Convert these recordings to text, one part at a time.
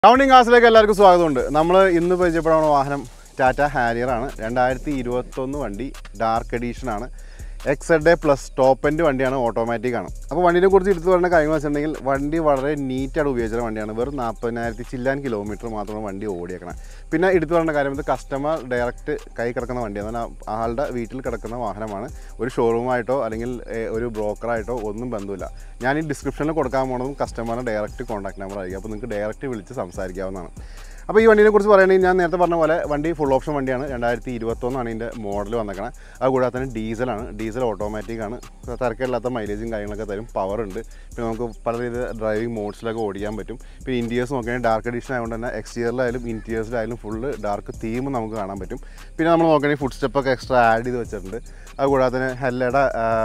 rounding ക്ലാസ്സിലേക്ക് എല്ലാവർക്കും സ്വാഗതമുണ്ട് നമ്മൾ ഇന്ന് പരിചയപ്പെടുന്ന വാഹനം ടാറ്റ ഹാരിയർ ആണ് രണ്ടായിരത്തി ഇരുപത്തൊന്ന് വണ്ടി ഡാർക്ക് എഡീഷൻ ആണ് X Z A plus top end വണ്ടിയാണ് ഓട്ടോമാറ്റിക് ആണ് അപ്പോൾ വണ്ടിനെ കുറിച്ച് എടുത്തു പറയുന്ന കാര്യങ്ങൾ വെച്ചിട്ടുണ്ടെങ്കിൽ വണ്ടി വളരെ നീറ്റായിട്ട് ഉപയോഗിച്ച വണ്ടിയാണ് വെറും നാൽപ്പതിനായിരത്തി ചില്ലാൻ കിലോമീറ്റർ മാത്രമാണ് വണ്ടി ഓടിയേക്കണം പിന്നെ എടുത്തു പറയുന്ന കാര്യം ഇത് കസ്റ്റമർ ഡയറക്റ്റ് കൈ കിടക്കുന്ന വണ്ടിയാണ് എന്നാൽ ആളുടെ വീട്ടിൽ കിടക്കുന്ന വാഹനമാണ് ഒരു ഷോറൂമായിട്ടോ അല്ലെങ്കിൽ ഏഹ്, ഒരു ബ്രോക്കറായിട്ടോ ഒന്നും ബന്ധമില്ല ഞാൻ ഈ ഡിസ്ക്രിപ്ഷനിൽ കൊടുക്കാൻ പോണതും കസ്റ്റമറിൻ്റെ ഡയറക്റ്റ് കോൺടാക്ട് നമ്പർ ആയിരിക്കും അപ്പോൾ നിങ്ങൾക്ക് ഡയറക്റ്റ് വിളിച്ച് സംസാരിക്കാവുന്നതാണ് അപ്പോൾ ഈ വണ്ടിനെ കുറിച്ച് പറയുകയാണെങ്കിൽ ഞാൻ നേരത്തെ പറഞ്ഞ പോലെ വണ്ടി ഫുൾ ഓപ്ഷൻ വണ്ടിയാണ് രണ്ടായിരത്തി ഇരുപത്തൊന്നാണ് ഇതിൻ്റെ മോഡൽ വന്നേക്കണത് അത് കൂടാതെ തന്നെ ഡീസലാണ് ഡീസൽ ഓട്ടോമാറ്റിക് ആണ് തിരക്കില്ലാത്ത മൈലേജും കാര്യങ്ങളൊക്കെ തരും പവർ ഉണ്ട് പിന്നെ നമുക്ക് പല രീതി ഡ്രൈവിംഗ് മോഡ്സിലൊക്കെ ഓടിക്കാൻ പറ്റും പിന്നെ ഇൻറ്റീരിയേഴ്സ് നോക്കുകയാണെങ്കിൽ ഡാർക്ക് എഡിഷൻ ആയതുകൊണ്ട് തന്നെ എക്സ്റ്റീരിയറിലായാലും ഇൻറ്റീരിയേഴ്സിലായാലും ഫുള്ള് ഡാർക്ക് തീം നമുക്ക് കാണാൻ പറ്റും പിന്നെ നമ്മൾ നോക്കുകയാണെങ്കിൽ ഫുഡ് സ്റ്റെപ്പൊക്കെ എക്സ്ട്രാ ആഡ് ചെയ്ത് വെച്ചിട്ടുണ്ട് അത് കൂടാതെ തന്നെ ഹെല്ലയുടെ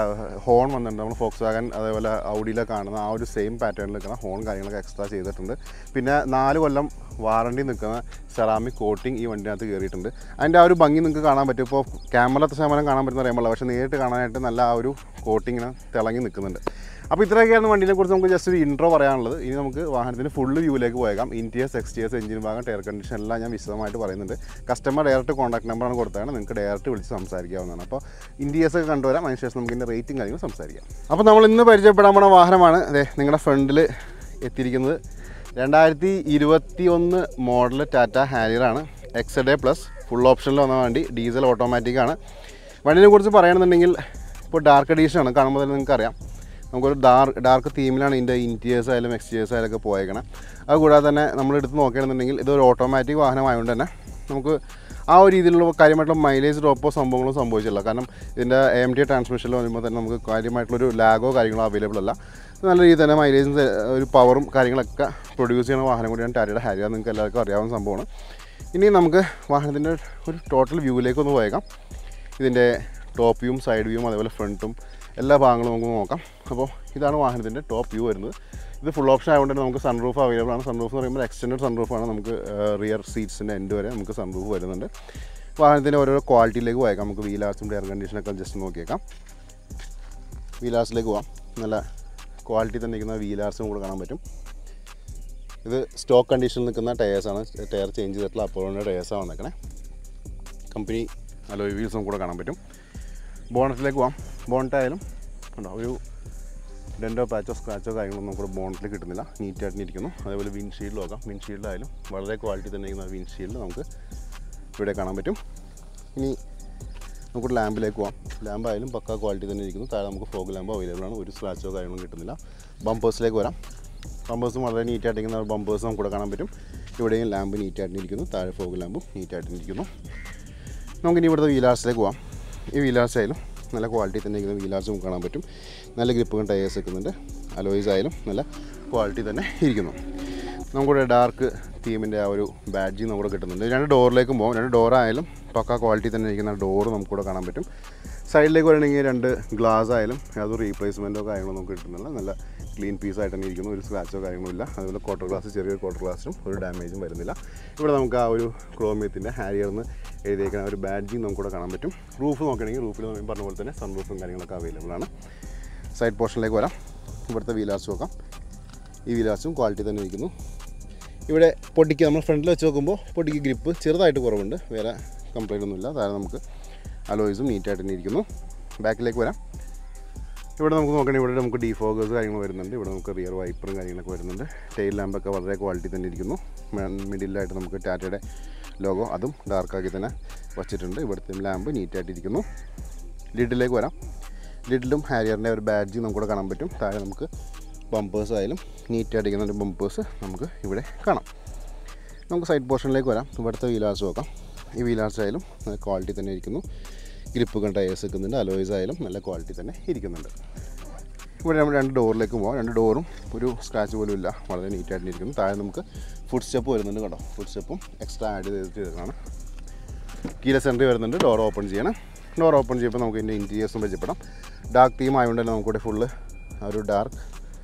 ഹോൺ വന്നിട്ടുണ്ട് നമ്മൾ ഫോക്സ് വാഗൻ അതേപോലെ ഔഡിയിലൊക്കെ കാണുന്ന ആ ഒരു സെയിം പാറ്റേണിൽ നിൽക്കുന്ന ഹോൺ കാര്യങ്ങളൊക്കെ എക്സ്ട്രാ ചെയ്തിട്ടുണ്ട് പിന്നെ നാല് കൊല്ലം വാറണ്ടി നിൽക്കുന്ന സെറാമിക് കോട്ടിങ് ഈ വണ്ടിനകത്ത് കയറിയിട്ടുണ്ട് അതിൻ്റെ ആ ഒരു ഭംഗി നിങ്ങൾക്ക് കാണാൻ പറ്റും ഇപ്പോൾ ക്യാമറ എത്ര ശതമാനം കാണാൻ പറ്റുന്ന അറിയാൻ പക്ഷേ നേരിട്ട് കാണാനായിട്ട് നല്ല ആ ഒരു കോട്ടിങ്ങിന് തിളങ്ങി നിൽക്കുന്നുണ്ട് അപ്പോൾ ഇത്രയൊക്കെയാണ് വണ്ടിനെ കുറിച്ച് നമുക്ക് ജസ്റ്റ് ഒരു ഇൻട്രോ പറയാനുള്ളത് ഇനി നമുക്ക് വാഹനത്തിന് ഫുള്ള് വ്യൂവിലേക്ക് പോയേക്കാം ഇൻറ്റീരിയസ് എക്സ്റ്റീരിയസ് എഞ്ചിൻ ഭാഗം ടയർ കണ്ടീഷൻ എല്ലാം ഞാൻ വിശദമായിട്ട് പറയുന്നുണ്ട് കസ്റ്റമർ ഡയറക്റ്റ് കോൺടാക്ട് നമ്പറാണ് കൊടുത്തതാണ് നിങ്ങൾക്ക് ഡയറക്റ്റ് വിളിച്ച് സംസാരിക്കാവുന്നതാണ് അപ്പോൾ ഇൻറ്റീരിയസ് ഒക്കെ കണ്ടുവരാം അതിനുശേഷം നമുക്ക് ഇതിൻ്റെ റേറ്റും കാര്യങ്ങളും സംസാരിക്കാം അപ്പോൾ നമ്മൾ ഇന്ന് പരിചയപ്പെടാൻ പോണ വാഹനമാണ് അതെ നിങ്ങളുടെ ഫ്രണ്ടിൽ എത്തിയിരിക്കുന്നത് രണ്ടായിരത്തി ഇരുപത്തി ഒന്ന് മോഡൽ ടാറ്റ ഹാരിയറാണ് എക്സ് ഡേ പ്ലസ് ഫുൾ ഓപ്ഷനിൽ വന്ന വണ്ടി ഡീസൽ ഓട്ടോമാറ്റിക് ആണ് വണ്ടിനെ കുറിച്ച് പറയുകയാണെന്നുണ്ടെങ്കിൽ ഇപ്പോൾ ഡാർക്ക് എഡീഷൻ ആണ് കാണുമ്പോൾ തന്നെ നിങ്ങൾക്ക് അറിയാം നമുക്കൊരു ഡാർക്ക് ഡാർക്ക് തീമിലാണ് ഇതിൻ്റെ ഇൻറ്റീരിയേഴ്സ് ആയാലും എക്സ്റ്റീരിയേഴ്സ് ആയാലും ഒക്കെ പോയേക്കണം അത് കൂടാതെ തന്നെ നമ്മൾ എടുത്ത് നോക്കുകയാണെന്നുണ്ടെങ്കിൽ ഇതൊരു ഓട്ടോമാറ്റിക് വാഹനമായതുകൊണ്ട് തന്നെ നമുക്ക് ആ ഒരു രീതിയിലുള്ള കാര്യമായിട്ടുള്ള മൈലേജ് ഡ്രോപ്പോ സംഭവങ്ങളോ സംഭവിച്ചില്ല കാരണം ഇതിൻ്റെ എം ടി ട്രാൻസ്മിഷനിൽ വരുമ്പോൾ തന്നെ നമുക്ക് കാര്യമായിട്ടുള്ളൊരു ലാഗോ കാര്യങ്ങളോ അവൈലബിൾ അല്ല നല്ല രീതിയിൽ തന്നെ മൈലേജും ഒരു പവറും കാര്യങ്ങളൊക്കെ പ്രൊഡ്യൂസ് ചെയ്യുന്ന വാഹനം കൂടിയാണ് ടാറ്റയുടെ ഹാരിയ നിങ്ങൾക്ക് എല്ലാവർക്കും അറിയാവുന്ന സംഭവമാണ് ഇനി നമുക്ക് വാഹനത്തിൻ്റെ ഒരു ടോട്ടൽ വ്യൂവിലേക്ക് ഒന്ന് പോയേക്കാം ഇതിൻ്റെ ടോപ്പ് വ്യൂവും സൈഡ് വ്യൂവും അതേപോലെ ഫ്രണ്ടും എല്ലാ ഭാഗങ്ങളും നമുക്ക് നോക്കാം അപ്പോൾ ഇതാണ് വാഹനത്തിൻ്റെ ടോപ്പ് വ്യൂ വരുന്നത് ഇത് ഫുൾ ഓപ്ഷൻ ആയതുകൊണ്ട് തന്നെ നമുക്ക് സൺറൂഫ് അവൈലബിൾ ആണ് സൺറൂഫ് എന്ന് പറയുമ്പോൾ എക്സ്റ്റൻഡ് സൺറൂഫാണ് നമുക്ക് റിയർ സീറ്റ്സിൻ്റെ എൻഡ് വരെ നമുക്ക് സൺറൂഫ് വരുന്നുണ്ട് വാഹനത്തിൻ്റെ ഓരോ ക്വാളിറ്റിയിലേക്ക് പോയേക്കാം നമുക്ക് വീലാർസും എയർ കണ്ടീഷനൊക്കെ ജസ്റ്റ് നോക്കിയേക്കാം വീലാർസിലേക്ക് പോവാം നല്ല ക്വാളിറ്റി തന്നെ ഇരിക്കുന്ന വീലാർസും കൂടെ കാണാൻ പറ്റും ഇത് സ്റ്റോക്ക് കണ്ടീഷനിൽ നിൽക്കുന്ന ടയേഴ്സാണ് ടയർ ചേഞ്ച് ചെയ്തിട്ടുള്ള അപ്പോഴോൻ്റെ ടയേഴ്സാണ് വന്നേക്കണേ കമ്പനി അലോയ് വീൽസും കൂടെ കാണാൻ പറ്റും ബോണറ്റിലേക്ക് പോവാം ബോണറ്റായാലും ഉണ്ടോ ഒരു ഡെൻറ്റോ പാച്ചോ സ്ക്രാച്ചോ കാര്യങ്ങളൊന്നും നമുക്ക് ബോണറ്റിൽ കിട്ടുന്നില്ല നീറ്റായിട്ട് ഇരിക്കുന്നു അതേപോലെ വിൻഷീൽഡ് നോക്കാം വിൻഷീൽഡായാലും വളരെ ക്വാളിറ്റി തന്നെ ഇരിക്കുന്ന വിൻഷീൽഡ് നമുക്ക് ഇവിടെ കാണാൻ പറ്റും ഇനി നമുക്ക് ലാമ്പിലേക്ക് പോവാം ലാമ്പായാലും പക്ക ക്വാളിറ്റി തന്നെ ഇരിക്കുന്നു താഴെ നമുക്ക് ഫോഗ് ലാമ്പ് അവൈലബിൾ ആണ് ഒരു സ്ക്രാച്ചോ കാര്യങ്ങളൊന്നും കിട്ടുന്നില്ല ബമ്പേഴ്സിലേക്ക് വരാം ബമ്പേഴ്സും വളരെ നീറ്റായിട്ടിരിക്കുന്ന ബമ്പേഴ്സ് നമുക്ക് ഇവിടെ കാണാൻ പറ്റും ഇവിടെയും ലാമ്പ് നീറ്റായിട്ടിരിക്കുന്നു താഴെ ഫോഗ് ലാമ്പും നീറ്റായിട്ടിരിക്കുന്നു നമുക്കിനി ഇവിടുത്തെ വീലാർസിലേക്ക് പോവാം ഈ വീലാർസ് ആയാലും നല്ല ക്വാളിറ്റി തന്നെ ഇരിക്കുന്ന വീലാർസ് നമുക്ക് കാണാൻ പറ്റും നല്ല ഗ്രിപ്പും ടയേഴ്സ് വെക്കുന്നുണ്ട് അലോയ്സ് ആയാലും നല്ല ക്വാളിറ്റി തന്നെ ഇരിക്കുന്നു നമുക്കിവിടെ ഡാർക്ക് തീമിൻ്റെ ആ ഒരു ബാഡ്ജിങ് നമുക്കിവിടെ കിട്ടുന്നുണ്ട് രണ്ട് ഡോറിലേക്കും പോകും രണ്ട് ഡോറായാലും പക്ക ക്വാളിറ്റി തന്നെ ഇരിക്കുന്ന ഡോറ് നമുക്കിവിടെ കാണാൻ പറ്റും സൈഡിലേക്ക് വരണമെങ്കിൽ രണ്ട് ഗ്ലാസ് ആയാലും യാതൊരു റീപ്ലേസ്മെൻറ്റോ കാര്യങ്ങളോ നമുക്ക് കിട്ടുന്നില്ല നല്ല ക്ലീൻ പീസായിട്ട് തന്നെ ഇരിക്കുന്നു ഒരു സ്ക്രാച്ചോ കാര്യങ്ങളോ ഇല്ല അതുപോലെ ക്വാർട്ടർ ഗ്ലാസ് ചെറിയൊരു ക്വാർട്ടർ ഗ്ലാസ്സിനും ഒരു ഡാമേജും വരുന്നില്ല ഇവിടെ നമുക്ക് ആ ഒരു ക്രോമിയത്തിൻ്റെ ഹാരിയർന്ന് എഴുതിയേക്കുന്ന ആ ഒരു ബാഡ്ജിങ് നമുക്കിവിടെ കാണാൻ പറ്റും റൂഫ് നോക്കുകയാണെങ്കിൽ റൂഫിൽ നമ്മൾ പറഞ്ഞ പോലെ തന്നെ സൺ റൂഫും കാര്യങ്ങളൊക്കെ അവൈലബിൾ ആണ് സൈഡ് പോർഷനിലേക്ക് വരാം ഇവിടുത്തെ വീലാർസ് നോക്കാം ഈ വീലാർസും ക്വാളിറ്റി തന്നെ ഇരിക്കുന്നു ഇവിടെ പൊടിക്ക് നമ്മൾ ഫ്രണ്ടിൽ വെച്ച് നോക്കുമ്പോൾ പൊടിക്ക് ഗ്രിപ്പ് ചെറുതായിട്ട് കുറവുണ്ട് വേറെ കംപ്ലൈൻ്റ് ഒന്നുമില്ല താഴെ നമുക്ക് അലോയ്സും നീറ്റായിട്ട് തന്നെ ഇരിക്കുന്നു ബാക്കിലേക്ക് വരാം ഇവിടെ നമുക്ക് നോക്കണമെങ്കിൽ ഇവിടെ നമുക്ക് ഡീഫോഗേഴ്സ് കാര്യങ്ങൾ വരുന്നുണ്ട് ഇവിടെ നമുക്ക് റിയർ വൈപ്പറും കാര്യങ്ങളൊക്കെ വരുന്നുണ്ട് ടെയിൽ ലാമ്പൊക്കെ വളരെ ക്വാളിറ്റി തന്നെ ഇരിക്കുന്നു മിഡിലായിട്ട് നമുക്ക് ടാറ്റയുടെ ലോഗോ അതും ഡാർക്കാക്കി തന്നെ വച്ചിട്ടുണ്ട് ഇവിടുത്തെ ലാമ്പ് നീറ്റായിട്ടിരിക്കുന്നു ലിഡിലേക്ക് വരാം ലിഡിലും ഹാരിയറിൻ്റെ ഒരു ബാഡ്ജ് നമുക്കിവിടെ കാണാൻ പറ്റും താഴെ നമുക്ക് ബമ്പേഴ്സ് ആയാലും നീറ്റായിട്ടിരിക്കുന്ന ഒരു ബമ്പേഴ്സ് നമുക്ക് ഇവിടെ കാണാം നമുക്ക് സൈഡ് പോർഷനിലേക്ക് വരാം ഇവിടുത്തെ വീലാർസ് നോക്കാം ഈ വീലാർസ് ആയാലും നല്ല ക്വാളിറ്റി തന്നെ ഇരിക്കുന്നു ഗ്രിപ്പ് ടയേഴ്സ് വെക്കുന്നുണ്ട് അലോയ്സ് ആയാലും നല്ല ക്വാളിറ്റി തന്നെ ഇരിക്കുന്നുണ്ട് ഇവിടെ നമ്മൾ രണ്ട് ഡോറിലേക്ക് പോകാം രണ്ട് ഡോറും ഒരു സ്ക്രാച്ച് പോലും ഇല്ല വളരെ നീറ്റായിട്ട് ഇരിക്കുന്നു താഴെ നമുക്ക് ഫുഡ് സ്റ്റെപ്പ് വരുന്നുണ്ട് കേട്ടോ ഫുഡ് സ്റ്റെപ്പും എക്സ്ട്രാ ആഡ് ചെയ്ത് ചെയ്തതാണ് കീല സെൻറ്ററി വരുന്നുണ്ട് ഡോർ ഓപ്പൺ ചെയ്യണം ഡോർ ഓപ്പൺ ചെയ്യുമ്പോൾ നമുക്ക് ഇതിൻ്റെ ഇൻറ്റീരിയേഴ്സും പരിചയപ്പെടാം ഡാർക്ക് തീം ആയതുകൊണ്ട് തന്നെ നമുക്കിവിടെ ഫുള്ള് ആ ഒരു ഡാർക്ക്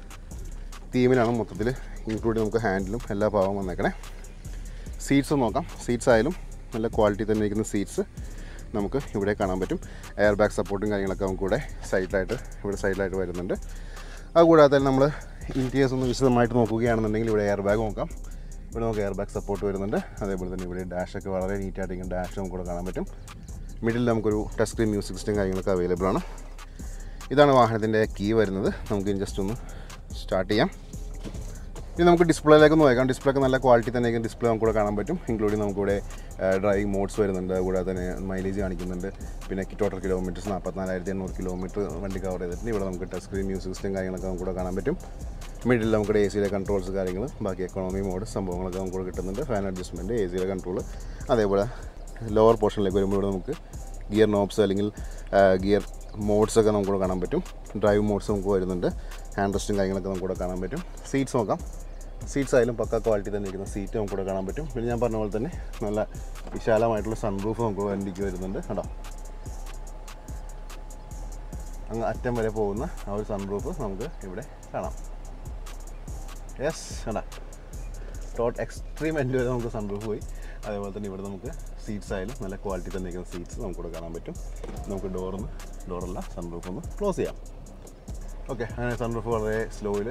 തീമിലാണ് മൊത്തത്തിൽ ഇൻക്ലൂഡ് നമുക്ക് ഹാൻഡിലും എല്ലാ ഭാഗവും വന്നേക്കണേ സീറ്റ്സ് നോക്കാം സീറ്റ്സ് ആയാലും നല്ല ക്വാളിറ്റി തന്നെ ഇരിക്കുന്ന സീറ്റ്സ് നമുക്ക് ഇവിടെ കാണാൻ പറ്റും എയർ ബാഗ് സപ്പോർട്ടും കാര്യങ്ങളൊക്കെ നമുക്ക് ഇവിടെ സൈഡിലായിട്ട് ഇവിടെ സൈഡിലായിട്ട് വരുന്നുണ്ട് അതുകൂടാതെ തന്നെ നമ്മൾ ഇൻറ്റീരിയേഴ്സ് ഒന്ന് വിശദമായിട്ട് നോക്കുകയാണെന്നുണ്ടെങ്കിൽ ഇവിടെ എയർ ബാഗ് നോക്കാം ഇവിടെ നമുക്ക് എയർ ബാഗ് സപ്പോർട്ട് വരുന്നുണ്ട് അതേപോലെ തന്നെ ഇവിടെ ഡാഷൊക്കെ വളരെ നീറ്റായിട്ട് ഇങ്ങനെ ഡാഷ് നമുക്ക് ഇവിടെ കാണാൻ പറ്റും മിഡിൽ നമുക്കൊരു ടച്ച് സ്ക്രീൻ മ്യൂസിക് സിസ്റ്റം കാര്യങ്ങളൊക്കെ അവൈലബിൾ ആണ് ഇതാണ് വാഹനത്തിൻ്റെ കീ വരുന്നത് നമുക്ക് ജസ്റ്റ് ഒന്ന് സ്റ്റാർട്ട് ചെയ്യാം ഇനി നമുക്ക് ഡിസ്പ്ലേയിലേക്ക് ഒന്ന് നോക്കാം ഡിസ്പ്ലേ ഒക്കെ നല്ല ക്വാളിറ്റി തന്നെ ഡിസ്പ്ലേ നമുക്ക് ഇവിടെ കാണാൻ പറ്റും ഇൻക്ലൂഡിങ് നമുക്കിവിടെ ഡ്രൈവിംഗ് മോഡ്സ് വരുന്നുണ്ട് കൂടാതെ തന്നെ മൈലേജ് കാണിക്കുന്നുണ്ട് പിന്നെ ടോട്ടൽ കിലോമീറ്റേഴ്സ് നാൽപ്പത്തിനാലായിരത്തി എണ്ണൂറ് കിലോമീറ്റർ വണ്ടി കവർ ചെയ്തിട്ടുണ്ട് ഇവിടെ നമുക്ക് ടച്ച് സ്ക്രീൻ മ്യൂസിക് സിസ്റ്റം കാര്യങ്ങളൊക്കെ നമുക്ക് ഇവിടെ കാണാൻ പറ്റും മിഡിൽ നമുക്ക് എ സിയിലെ കൺട്രോൾസ് കാര്യങ്ങൾ ബാക്കി എക്കോണമി മോഡ് സംഭവങ്ങളൊക്കെ നമുക്ക് ഇവിടെ കിട്ടുന്നുണ്ട് ഫാൻ അഡ്ജസ്റ്റ്മെൻറ്റ് എ സിയിലെ കൺട്രോൾ അതേപോലെ ലോവർ പോർഷനിലേക്ക് വരുമ്പോൾ ഇവിടെ നമുക്ക് ഗിയർ നോബ്സ് അല്ലെങ്കിൽ ഗിയർ മോഡ്സ് ഒക്കെ നമുക്ക് ഇവിടെ കാണാൻ പറ്റും ഡ്രൈവ് മോഡ്സ് നമുക്ക് വരുന്നുണ്ട് ഹാൻഡ് റെസ്റ്റും കാര്യങ്ങളൊക്കെ നമുക്ക് ഇവിടെ കാണാൻ പറ്റും സീറ്റ്സ് നോക്കാം സീറ്റ്സ് ആയാലും പക്ക ക്വാളിറ്റി തന്നെ ഇരിക്കുന്ന സീറ്റ് നമുക്ക് ഇവിടെ കാണാൻ പറ്റും പിന്നെ ഞാൻ പറഞ്ഞ പോലെ തന്നെ നല്ല വിശാലമായിട്ടുള്ള സൺറൂഫ് നമുക്ക് വണ്ടിക്ക് വരുന്നുണ്ട് കേട്ടോ അങ്ങ് അറ്റം വരെ പോകുന്ന ആ ഒരു സൺറൂഫ് നമുക്ക് ഇവിടെ കാണാം യെസ് കേട്ടാ ടോട്ട് എക്സ്ട്രീം എൻഡ് വരെ നമുക്ക് സൺറൂഫ് പോയി അതേപോലെ തന്നെ ഇവിടെ നമുക്ക് സീറ്റ്സ് ആയാലും നല്ല ക്വാളിറ്റി തന്നെ ഇരിക്കുന്ന സീറ്റ്സ് നമുക്കിവിടെ കാണാൻ പറ്റും നമുക്ക് ഡോറൊന്ന് ഡോറല്ല സൺറൂഫ് ഒന്ന് ക്ലോസ് ചെയ്യാം ഓക്കെ അങ്ങനെ സൺറൂഫ് വളരെ സ്ലോയിൽ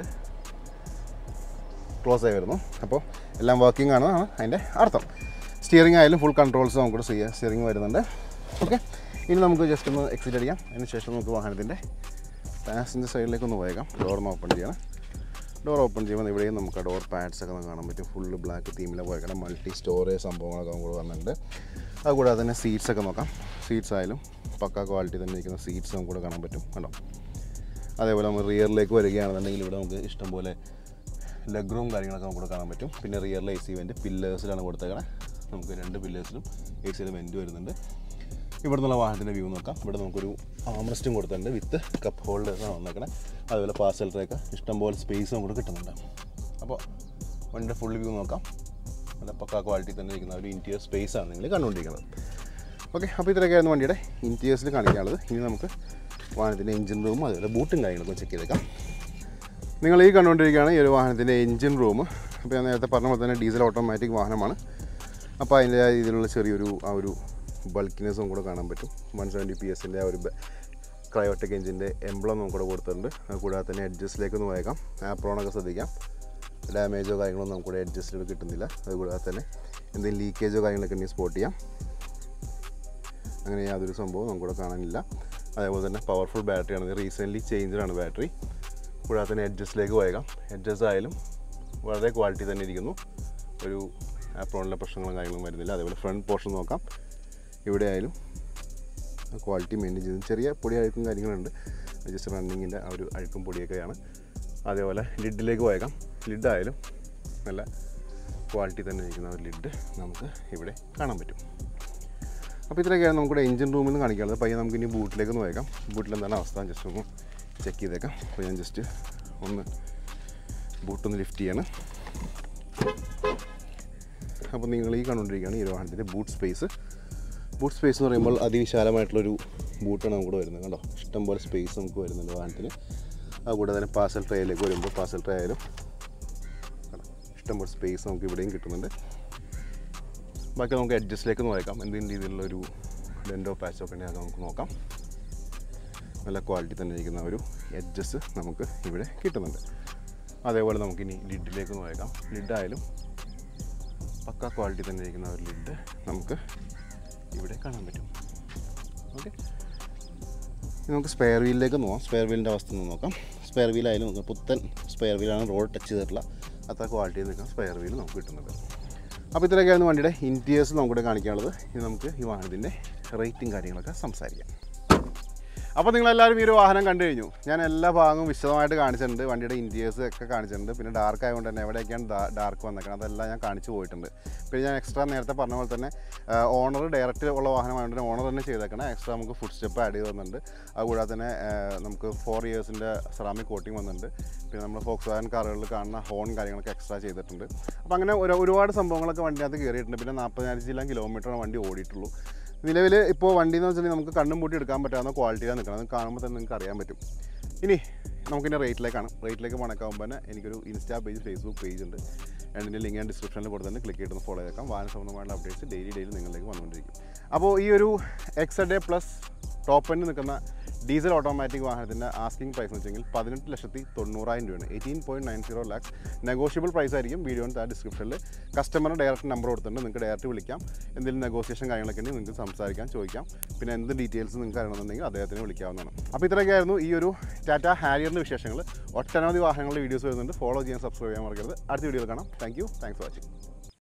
ക്ലോസ് ആയി വരുന്നു അപ്പോൾ എല്ലാം വർക്കിംഗ് ആണ് ആണ് അതിൻ്റെ അർത്ഥം സ്റ്റിയറിംഗ് ആയാലും ഫുൾ കൺട്രോൾസ് നമുക്കിവിടെ ചെയ്യാം സ്റ്റിയറിംഗ് വരുന്നുണ്ട് ഓക്കെ ഇനി നമുക്ക് ജസ്റ്റ് ഒന്ന് എക്സിറ്റ് അടിക്കാം അതിന് ശേഷം നമുക്ക് വാഹനത്തിൻ്റെ പാസഞ്ചർ സൈഡിലേക്ക് ഒന്ന് പോയേക്കാം ഡോർ ഓപ്പൺ ചെയ്യണം ഡോർ ഓപ്പൺ ചെയ്യുമ്പോൾ ഇവിടെയും നമുക്ക് ഡോർ പാഡ്സ് ഒക്കെ നമുക്ക് കാണാൻ പറ്റും ഫുള്ള് ബ്ലാക്ക് തീമിലെ പോയേക്കണം മൾട്ടി സ്റ്റോറേജ് സംഭവങ്ങളൊക്കെ നമുക്ക് വന്നിട്ടുണ്ട് അതുകൂടാതെ തന്നെ സീറ്റ്സ് ഒക്കെ നോക്കാം സീറ്റ്സ് ആയാലും പക്ക ക്വാളിറ്റി തന്നെ ഇരിക്കുന്ന സീറ്റ്സ് നമുക്ക് ഇവിടെ കാണാൻ പറ്റും കണ്ടോ അതേപോലെ നമ്മൾ റിയറിലേക്ക് വരികയാണെന്നുണ്ടെങ്കിൽ ഇവിടെ നമുക്ക് ഇഷ്ടംപോലെ ലെഗ് റൂം കാര്യങ്ങളൊക്കെ നമുക്ക് ഇവിടെ കാണാൻ പറ്റും പിന്നെ റിയറിൽ എ സി വെൻറ്റ് പില്ലേഴ്സിലാണ് കൊടുത്തേക്കണേ നമുക്ക് രണ്ട് പില്ലേഴ്സിലും എ സിയിലും വെൻറ്റ് വരുന്നുണ്ട് ഇവിടെ നിന്നുള്ള വാഹനത്തിൻ്റെ വ്യൂ നോക്കാം ഇവിടെ നമുക്കൊരു ആംറസ്റ്റും കൊടുത്തിട്ടുണ്ട് വിത്ത് കപ്പ് ഹോൾഡേഴ്സാണ് വന്നേക്കണേ അതുപോലെ പാർസൽ ട്രേക്ക് ഇഷ്ടംപോലെ സ്പേസ് നമുക്ക് കിട്ടുന്നുണ്ട് അപ്പോൾ വണ്ടിയുടെ ഫുൾ വ്യൂ നോക്കാം നല്ല പക്ക ക്വാളിറ്റി തന്നെ ഇരിക്കുന്ന ഒരു ഇൻറ്റീരിയർ സ്പേസ് ആണ് നിങ്ങൾ കണ്ടുകൊണ്ടിരിക്കുന്നത് ഓക്കെ അപ്പോൾ ഇത്രയൊക്കെയായിരുന്നു വണ്ടിയുടെ ഇൻറ്റീരിയേഴ്സിൽ കാണിക്കാനുള്ളത് ഇനി നമുക്ക് വാഹനത്തിൻ്റെ എഞ്ചിൻ റൂമും അതുപോലെ ബൂട്ടും കാര്യങ്ങളൊക്കെ ചെക്ക് ചെയ്തേക്കാം നിങ്ങൾ ഈ കണ്ടുകൊണ്ടിരിക്കുകയാണ് ഈ ഒരു വാഹനത്തിൻ്റെ എഞ്ചിൻ റൂം അപ്പോൾ ഞാൻ നേരത്തെ പറഞ്ഞ പോലെ തന്നെ ഡീസൽ ഓട്ടോമാറ്റിക് വാഹനമാണ് അപ്പോൾ അതിൻ്റെ ഇതിലുള്ള ചെറിയൊരു ആ ഒരു ബൾക്കിനെസ്സും കൂടെ കാണാൻ പറ്റും വൺ സെവൻറ്റി പി എസിൻ്റെ ആ ഒരു ക്രയോടെക് എഞ്ചിൻ്റെ എംബ്ലം നമുക്കിവിടെ കൊടുത്തിട്ടുണ്ട് അത് കൂടാതെ തന്നെ എഡ്ജസ്റ്റിലേക്ക് ഒന്ന് പോയേക്കാം ആപ്രോണൊക്കെ ശ്രദ്ധിക്കാം ഡാമേജോ കാര്യങ്ങളൊന്നും നമുക്കിവിടെ എഡ്ജസ്റ്റിൽ കിട്ടുന്നില്ല അത് കൂടാതെ തന്നെ എന്തെങ്കിലും ലീക്കേജോ കാര്യങ്ങളൊക്കെ ഉണ്ടെങ്കിൽ സ്പോട്ട് ചെയ്യാം അങ്ങനെ യാതൊരു സംഭവവും നമുക്കിവിടെ കാണാനില്ല അതേപോലെ തന്നെ പവർഫുൾ ബാറ്ററിയാണ് ഇത് റീസെൻ്റ്ലി ചേഞ്ചാണ് ബാറ്ററി കൂടാതെ തന്നെ എഡ്ജസ്റ്റിലേക്ക് പോയേക്കാം എഡ്ജസ് ആയാലും വളരെ ക്വാളിറ്റി തന്നെ ഇരിക്കുന്നു ഒരു ആപ്രോണിലെ പ്രശ്നങ്ങളും കാര്യങ്ങളും വരുന്നില്ല അതേപോലെ ഫ്രണ്ട് പോർഷൻ നോക്കാം ഇവിടെ ആയാലും ക്വാളിറ്റി മെയിൻറ്റെയിൻ ചെയ്യുന്നത് ചെറിയ പൊടി അഴുക്കും കാര്യങ്ങളുണ്ട് ജസ്റ്റ് റണ്ണിങ്ങിൻ്റെ ആ ഒരു അഴുക്കും പൊടിയൊക്കെയാണ് അതേപോലെ ലിഡിലേക്ക് പോയേക്കാം ലിഡായാലും നല്ല ക്വാളിറ്റി തന്നെ ഇരിക്കുന്ന ഒരു ലിഡ് നമുക്ക് ഇവിടെ കാണാൻ പറ്റും അപ്പോൾ ഇത്രയൊക്കെയാണ് നമുക്കിവിടെ എഞ്ചിൻ റൂമിൽ നിന്ന് കാണിക്കാനുള്ളത് പയ്യെ നമുക്ക് ഇനി ബൂട്ടിലേക്ക് ഒന്ന് പോയേക്കാം ബൂട്ടിൽ എന്താണ് അവസ്ഥ ജസ്റ്റ് ഒന്ന് ചെക്ക് ചെയ്തേക്കാം അപ്പോൾ ഞാൻ ജസ്റ്റ് ഒന്ന് ബൂട്ടൊന്ന് ലിഫ്റ്റ് ചെയ്യണം അപ്പോൾ നിങ്ങൾ ഈ കണ്ടുകൊണ്ടിരിക്കുകയാണ് ഈ ഒരു വാഹനത്തിൻ്റെ ബൂട്ട് സ്പേസ് ബൂട്ട് സ്പേസ് എന്ന് പറയുമ്പോൾ അതിവിശാലമായിട്ടുള്ളൊരു ബൂട്ടാണ് നമുക്കിവിടെ വരുന്നത് കണ്ടോ ഇഷ്ടംപോലെ സ്പേസ് നമുക്ക് വരുന്നുണ്ട് വാഹനത്തിന് അതുകൂടെ തന്നെ പാർസൽ ട്രേയിലേക്ക് വരുമ്പോൾ പാർസൽ ട്രേ ആയാലും കണ്ടോ, ഇഷ്ടംപോലെ സ്പേസ് നമുക്ക് ഇവിടെയും കിട്ടുന്നുണ്ട് ബാക്കി നമുക്ക് അഡ്ജസ്റ്റിലേക്ക് നോക്കാം എന്തെങ്കിലും രീതിയിലുള്ള ഒരു ഡെൻഡോ പാച്ചോ ഒക്കെ ഉണ്ടെങ്കിൽ അത് നമുക്ക് നോക്കാം നല്ല ക്വാളിറ്റി തന്നെ ഇരിക്കുന്ന ഒരു എഡ്ജസ് നമുക്ക് ഇവിടെ കിട്ടുന്നുണ്ട് അതേപോലെ നമുക്കിനി ലിഡിലേക്ക് നോക്കാം ലിഡായാലും പക്ക ക്വാളിറ്റി തന്നെ ഇരിക്കുന്ന ഒരു ലിഡ് നമുക്ക് ഇവിടെ കാണാൻ പറ്റും ഓക്കെ നമുക്ക് സ്പെയർ വീലിലേക്ക് നോക്കാം സ്പെയർ വീലിൻ്റെ അവസ്ഥ ഒന്ന് നോക്കാം സ്പെയർ വീലായാലും നമുക്ക് പുത്തൻ സ്പെയർ വീലാണ് റോഡ് ടച്ച് ചെയ്തിട്ടുള്ള അത്ര ക്വാളിറ്റി നിൽക്കുന്ന സ്പെയർ വീൽ നമുക്ക് കിട്ടുന്നത് അപ്പോൾ ഇത്രയൊക്കെയാണ് വണ്ടിയുടെ ഇൻറ്റീരിയേഴ്സ് നമുക്കിവിടെ കാണിക്കാനുള്ളത് ഇനി നമുക്ക് ഈ വാഹനത്തിൻ്റെ റേറ്റും കാര്യങ്ങളൊക്കെ സംസാരിക്കാം അപ്പോൾ നിങ്ങളെല്ലാവരും ഈ ഒരു വാഹനം കണ്ടു കഴിഞ്ഞു ഞാൻ എല്ലാ ഭാഗവും വിശദമായിട്ട് കാണിച്ചിട്ടുണ്ട് വണ്ടിയുടെ ഇൻറ്റീരിയേഴ്സ് ഒക്കെ കാണിച്ചിട്ടുണ്ട് പിന്നെ ഡാർക്ക് ആയതുകൊണ്ട് തന്നെ എവിടെയൊക്കെയാണ് ഡാർക്ക് വന്നേക്കുന്നത് അതെല്ലാം ഞാൻ കാണിച്ചു പോയിട്ടുണ്ട് പിന്നെ ഞാൻ എക്സ്ട്രാ നേരത്തെ പറഞ്ഞ പോലെ തന്നെ ഓണർ ഡയറക്റ്റ് ഉള്ള വാഹനമായതുകൊണ്ട് തന്നെ ഓണർ തന്നെ ചെയ്തേക്കണം എക്സ്ട്രാ നമുക്ക് ഫുഡ് സ്റ്റെപ്പ് ആഡ് ചെയ്ത് വന്നിട്ടുണ്ട് അതുകൂടാതെ തന്നെ ആ, നമുക്ക് ഫോർ ഇയേഴ്സിൻ്റെ സെറാമിക് കോട്ടിങ് വന്നിട്ടുണ്ട് പിന്നെ നമ്മൾ ഫോക്സ് വാഗൻ കാറുകളിൽ കാണുന്ന ഹോൺ കാര്യങ്ങളൊക്കെ എക്സ്ട്രാ ചെയ്തിട്ടുണ്ട് അപ്പോൾ അങ്ങനെ ഒരു ഒരുപാട് സംഭവങ്ങളൊക്കെ വണ്ടിനകത്ത് കയറിയിട്ടുണ്ട് പിന്നെ നാൽപ്പതിനായിരം ജില്ല കിലോമീറ്ററാണ് വണ്ടി ഓടിയിട്ടുള്ളൂ നിലവിൽ ഇപ്പോൾ വണ്ടി എന്ന് വെച്ചിട്ടുണ്ടെങ്കിൽ നമുക്ക് കണ്ണും പൂട്ടി എടുക്കാൻ പറ്റാവുന്ന ക്വാളിറ്റിയിലാണ് നിൽക്കണം അത് കാണുമ്പോൾ തന്നെ നിങ്ങൾക്ക് അറിയാൻ പറ്റും ഇനി നമുക്കിൻ്റെ റേറ്റിലേക്കാണ് റേറ്റിലേക്ക് മണക്കാകുമ്പോൾ തന്നെ എനിക്കൊരു ഇൻസ്റ്റാ പേജ് ഫേസ്ബുക്ക് പേജ് ഉണ്ട് രണ്ടിൻ്റെ ലിങ്ക് ഞാൻ ഡിസ്ക്രിപ്ഷനിൽ കൊടുത്ത് ക്ലിക്ക് ചെയ്ത് ഫോളോ ചെയ്തേക്കാം വാഹന സംബന്ധമായുള്ള അപ്ഡേറ്റ്സ് ഡെയിലി ഡെയിലി നിങ്ങളിലേക്ക് വന്നുകൊണ്ടിരിക്കും അപ്പോൾ ഈ ഒരു X Z plus top end നിൽക്കുന്ന ഡീസൽ ഓട്ടോമാറ്റിക് വാഹനത്തിൻ്റെ ആസ്കിംഗ് പ്രൈസ് എന്ന് വെച്ചെങ്കിൽ പതിനെട്ട് ലക്ഷത്തി തൊണ്ണൂറായിരം രൂപയാണ് eighteen point nine zero lakhs negotiable price ആയിരിക്കും വീഡിയോൻ്റെ ആ ഡിസ്ക്രിപ്ഷനിൽ കസ്റ്റമറിന് ഡയറക്റ്റ് നമ്പർ കൊടുത്തിട്ടുണ്ട് നിങ്ങൾക്ക് ഡയറക്റ്റ് വിളിക്കാം എന്തെങ്കിലും നെഗോസിയേഷൻ കാര്യങ്ങളൊക്കെ ഉണ്ടെങ്കിൽ നിങ്ങൾക്ക് സംസാരിക്കാം ചോദിക്കാം പിന്നെ എന്ത് ഡീറ്റെയിൽസ് നിങ്ങൾക്ക് അറിയണമെന്നുണ്ടെങ്കിൽ അദ്ദേഹത്തിന് വിളിക്കാവുന്നതാണ് അപ്പോൾ ഇത്രയൊക്കെയായിരുന്നു ഈ ഒരു ടാറ്റ ഹാരിയറിൻ്റെ വിശേഷങ്ങൾ ഒട്ടനവധി വാഹനങ്ങളുടെ വീഡിയോസ് വരുന്നുണ്ട് ഫോളോ ചെയ്യാൻ സബ്സ്ക്രൈബ് ചെയ്യാൻ മറക്കരുത് അടുത്ത വീഡിയോയിൽ കാണാം thank you thanks for watching